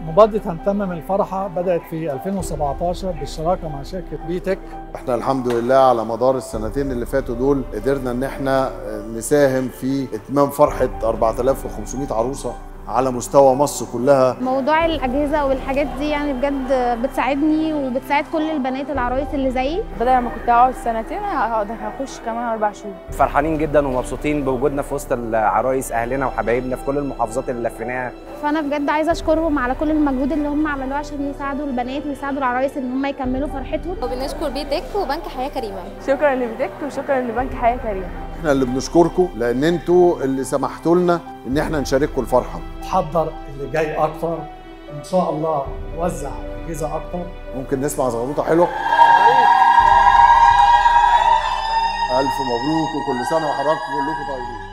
مبادرة هنتمم الفرحة بدأت في 2017 بالشراكة مع شركة بيتك احنا الحمد لله على مدار السنتين اللي فاتوا دول قدرنا ان احنا نساهم في اتمام فرحة 4500 عروسة على مستوى مصر كلها موضوع الاجهزه والحاجات دي يعني بجد بتساعدني وبتساعد كل البنات العرايس اللي زيي بدل ما كنت اقعد سنتين هقعد هخش كمان اربع شهور فرحانين جدا ومبسوطين بوجودنا في وسط العرايس اهلنا وحبايبنا في كل المحافظات اللي لفيناها فانا بجد عايزه اشكرهم على كل المجهود اللي هم عملوه عشان يساعدوا البنات ويساعدوا العرايس ان هم يكملوا فرحتهم وبنشكر بيتك وبنك حياه كريمه شكرا لبيتك وشكرا لبنك حياه كريمه احنا اللي بنشكركم لان انتوا اللي سمحتوا لنا ان احنا نشارككم الفرحه تحضر اللي جاي اكتر ان شاء الله نوزع اجهزه اكتر ممكن نسمع زغروطه حلوه الف مبروك وكل سنه وحضراتكم كلكم طيبين